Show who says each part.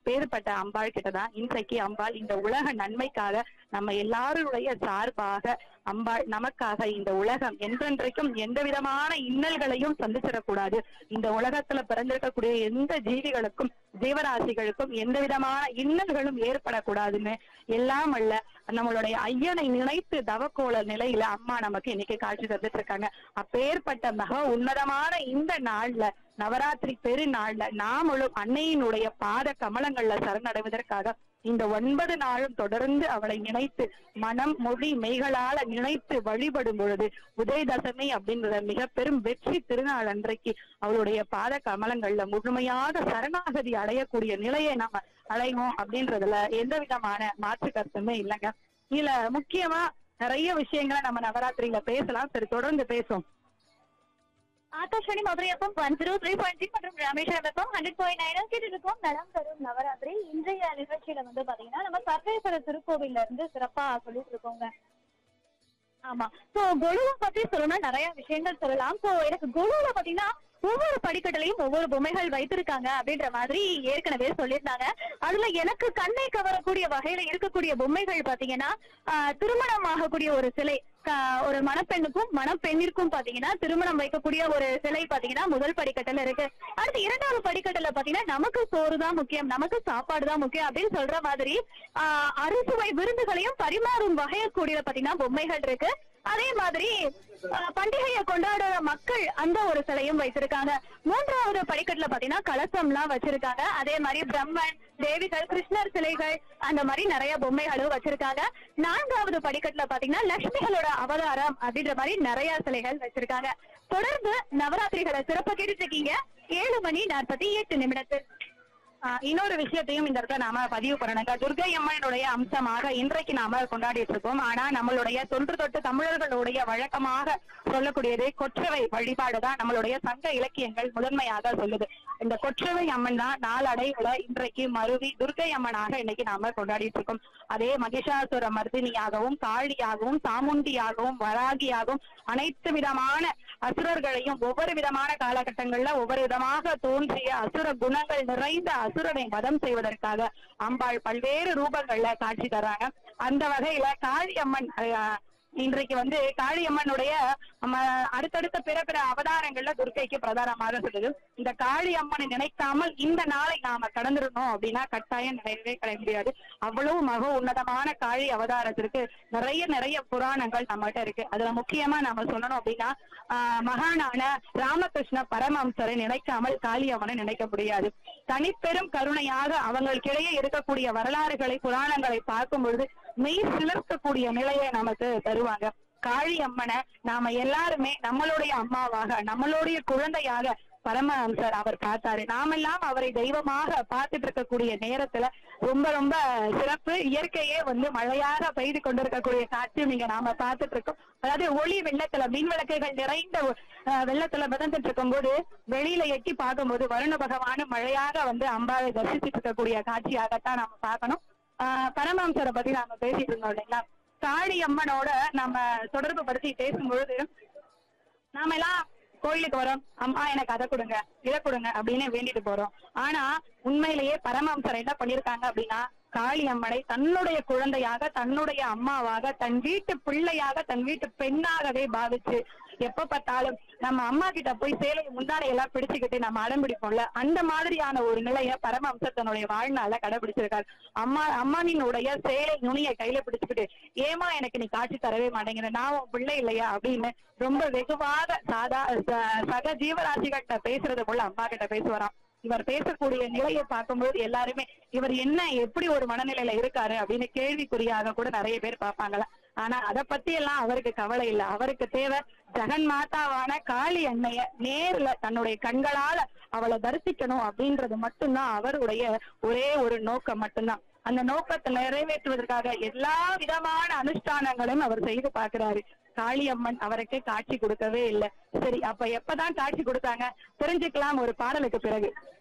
Speaker 1: அப்பேற்பட்ட அம்பாள் கிட்டதான் இன்றைக்கு அம்பாள் இந்த உலக நன்மைக்காக நம்ம எல்லாருடைய சார்பாக அம்பாள் நமக்காக இந்த உலகம் என்றென்றைக்கும் எந்த விதமான இன்னல்களையும் சந்திச்சிடக்கூடாது இந்த உலகத்துல பிறந்திருக்கக்கூடிய எந்த ஜீவிகளுக்கும் ஜீவராசிகளுக்கும் எந்த விதமான இன்னல்களும் ஏற்படக்கூடாதுன்னு எல்லாம் அல்ல நம்மளுடைய ஐயனை நினைத்து தவக்கோல நிலையில அம்மா நமக்கு இன்னைக்கு காட்சி தந்துட்டு இருக்காங்க அப்பேற்பட்ட மக உன்னதமான இந்த நாள்ல நவராத்திரி பெருநாள்ல நாமளும் அன்னையினுடைய பாத கமலங்கள்ல சரணடைவதற்காக இந்த ஒன்பது நாளும் தொடர்ந்து அவளை நினைத்து மனம் மொழி மெய்களால நினைத்து வழிபடும் பொழுது உதயதசமி அப்படிங்கிற மிக பெரும் வெற்றி திருநாள் அன்றைக்கு அவளுடைய பாத கமலங்கள்ல முழுமையாக சரணாகதி அடையக்கூடிய நிலையை நாம அடைவோம் அப்படின்றதுல எந்த விதமான மாற்று கருத்துமே இல்லைங்க இதுல முக்கியமா நிறைய விஷயங்களை நம்ம நவராத்திரியில பேசலாம் சரி தொடர்ந்து பேசுவோம்
Speaker 2: Akashvani Madurai FM one zero three point six மற்றும் Rameswaram FM hundred point nine கேட்டு இருக்கோம் நலம் தரும் நவராத்திரி இன்றைய நிகழ்ச்சியில வந்து பாத்தீங்கன்னா நம்ம சர்வேஸ்வர திருக்கோவில்ல இருந்து சிறப்பா சொல்லிட்டு இருக்கோங்க ஆமா சோ கொலுவை பத்தி சொல்லணும்னா நிறைய விஷயங்கள் சொல்லலாம் சோ எனக்கு கொலுவுல பாத்தீங்கன்னா ஒவ்வொரு படிக்கட்டுலயும் ஒவ்வொரு பொம்மைகள் வைத்திருக்காங்க அப்படின்ற மாதிரி ஏற்கனவே சொல்லியிருந்தாங்க அதுல எனக்கு கண்ணை கவரக்கூடிய வகையில இருக்கக்கூடிய பொம்மைகள் பாத்தீங்கன்னா ஆஹ், திருமணம் ஆகக்கூடிய ஒரு சிலை க- ஒரு மணப்பெண்ணுக்கும் மணப்பெண்ணிற்கும் பாத்தீங்கன்னா திருமணம் வைக்கக்கூடிய ஒரு சிலை பாத்தீங்கன்னா முதல் படிக்கட்டுல இருக்கு அடுத்து இரண்டாவது படிக்கட்டுல பாத்தீங்கன்னா நமக்கு சோறு தான் முக்கியம் நமக்கு சாப்பாடு தான் முக்கியம் அப்படின்னு சொல்ற மாதிரி ஆஹ், அறுசுவை விருந்துகளையும் பரிமாறும் வகையக்கூடியத பாத்தீங்கன்னா பொம்மைகள் இருக்கு அதே மாதிரி ஆஹ், பண்டிகையை கொண்டாடுற மக்கள் அந்த ஒரு சிலையும் வைத்திருக்காங்க மூன்றாவது படிக்கட்டுல பாத்தீங்கன்னா கலசம் எல்லாம் வச்சிருக்காங்க அதே மாதிரி பிரம்மன் தேவிகள் கிருஷ்ணர் சிலைகள் அந்த மாதிரி நிறைய பொம்மைகளும் வச்சிருக்காங்க நான்காவது படிக்கட்டுல பாத்தீங்கன்னா லட்சுமிகளோட அவதாரம் அப்படின்ற மாதிரி நிறைய சிலைகள் வச்சிருக்காங்க தொடர்ந்து நவராத்திரிகளை சிறப்பு கேட்டுட்டு இருக்கீங்க ஏழு மணி நாற்பத்தி எட்டு நிமிடத்தில்
Speaker 1: ஆஹ் இன்னொரு விஷயத்தையும் இந்த இடத்துல நாம பதிவு பண்ணணுங்க துர்கை அம்மனுடைய அம்சமாக இன்றைக்கு நாம கொண்டாடிட்டு இருக்கோம் ஆனா நம்மளுடைய தொன்று தொட்டு தமிழர்களுடைய வழக்கமாக சொல்லக்கூடியது கொற்றவை வழிபாடுதான் நம்மளுடைய சங்க இலக்கியங்கள் முதன்மையாக சொல்லுது இந்த கொற்றவை அம்மன் தான் நாளடைவுல இன்றைக்கு மருவி துர்கை அம்மனாக இன்னைக்கு நாம கொண்டாடிட்டு இருக்கோம் அதே மகிஷாசுர மர்தினியாகவும் காளியாகவும் சாமுண்டியாகவும் வராகியாகவும் அனைத்து விதமான அசுரர்களையும் ஒவ்வொரு விதமான காலகட்டங்கள்ல ஒவ்வொரு விதமாக தோன்றிய அசுர குணங்கள் நிறைந்த அசுரனை வதம் செய்வதற்காக அம்பாள் பல்வேறு ரூபங்கள்ல காட்சி தர்றாங்க அந்த வகையில காளியம்மன் அஹ், இன்றைக்கு வந்து காளியம்மனுடைய நம்ம அடுத்தடுத்த பிற பிற அவதாரங்கள்ல துர்க்கைக்கு பிரதானமாக சொல்லுது இந்த காளி அம்மனை நினைக்காமல் இந்த நாளை நாம கடந்துடணும் அப்படின்னா கட்டாயம் நிறையவே கிடை முடியாது அவ்வளவு மக உன்னதமான காளி அவதாரத்திற்கு நிறைய நிறைய புராணங்கள் நம்மகிட்ட இருக்கு அதுல முக்கியமா நாம சொல்லணும் அப்படின்னா ஆஹ் மகானான ராமகிருஷ்ண பரமஹம்சரை நினைக்காமல் காளி அம்மனை நினைக்க முடியாது தனிப்பெரும் கருணையாக அவங்களுக்கிடையே இருக்கக்கூடிய வரலாறுகளை புராணங்களை பார்க்கும் பொழுது மெய் சிலிர்க்கக்கூடிய நிலையை நமக்கு தருவாங்க காளி அம்மனை நாம எல்லாருமே நம்மளுடைய அம்மாவாக நம்மளுடைய குழந்தையாக பரமஹம்சர் அவர் பார்த்தாரு நாமெல்லாம் அவரை தெய்வமாக பார்த்துட்டு இருக்கக்கூடிய நேரத்துல ரொம்ப ரொம்ப சிறப்பு இயற்கையே வந்து மழையாக பெய்து கொண்டிருக்கக்கூடிய காட்சி நீங்க நாம பார்த்துட்டு இருக்கோம் அதாவது ஒளி வெள்ளத்துல மின் விளக்குகள் நிறைந்த அஹ், வெள்ளத்துல மிதந்துட்டு இருக்கும்போது வெளியில எட்டி பார்க்கும்போது வருண பகவான் மழையாக வந்து அம்பாவை தரிசிச்சுட்டு இருக்கக்கூடிய காட்சியாகத்தான் நாம பார்க்கணும் ஆஹ் பரமஹம்சரை பத்தி நாம பேசிட்டு இருந்தோம் இல்லைங்களா காளி அம்மனோட நம்ம தொடர்பு படுத்தி பேசும்பொழுது நாம எல்லாம் கோயிலுக்கு வரோம் அம்மா எனக்கு அதை கொடுங்க இதை கொடுங்க அப்படின்னு வேண்டிட்டு போறோம் ஆனா உண்மையிலேயே பரமஹம்சர் என்ன பண்ணிருக்காங்க அப்படின்னா காளி அம்மனை தன்னுடைய குழந்தையாக தன்னுடைய அம்மாவாக தன் வீட்டு பிள்ளையாக தன் வீட்டு பெண்ணாகவே பாவிச்சு எப்ப பார்த்தாலும் நம்ம அம்மா கிட்ட போய் சேலையை முந்தானை எல்லாம் பிடிச்சுக்கிட்டு நம்ம அடம் பிடிப்போம்ல அந்த மாதிரியான ஒரு நிலைய பரமஹம்சர் தன்னுடைய வாழ்நாள கடைபிடிச்சிருக்காரு அம்மா அம்மானினுடைய சேலை நுனியை கையில பிடிச்சுக்கிட்டு ஏமா எனக்கு நீ காட்சி தரவே மாட்டேங்கிற நான் உன் பிள்ளை இல்லையா அப்படின்னு ரொம்ப வெகுவாக சாதா ச- சக ஜீவராசிகள்கிட்ட பேசுறது போல அம்மா கிட்ட பேசுவாராம் இவர் பேசக்கூடிய நிலையை பார்க்கும்போது எல்லாருமே இவர் என்ன எப்படி ஒரு மனநிலையில இருக்காரு அப்படின்னு கேள்விக்குறியாக கூட நிறைய பேர் பார்ப்பாங்களா ஆனா அத பத்தி எல்லாம் அவருக்கு கவலை இல்ல அவருக்கு தேவை ஜெகன் மாதாவான காளி அன்னைய நேர்ல தன்னுடைய கண்களால அவளை தரிசிக்கணும் அப்படின்றது மட்டும்தான் அவருடைய ஒரே ஒரு நோக்கம் மட்டும்தான் அந்த நோக்கத்தை நிறைவேற்றுவதற்காக எல்லா விதமான அனுஷ்டானங்களையும் அவர் செய்து பார்க்கிறாரு காளியம்மன் அவருக்கு காட்சி கொடுக்கவே இல்லை சரி அப்ப எப்பதான் காட்சி கொடுத்தாங்க தெரிஞ்சுக்கலாம் ஒரு பாடலுக்கு பிறகு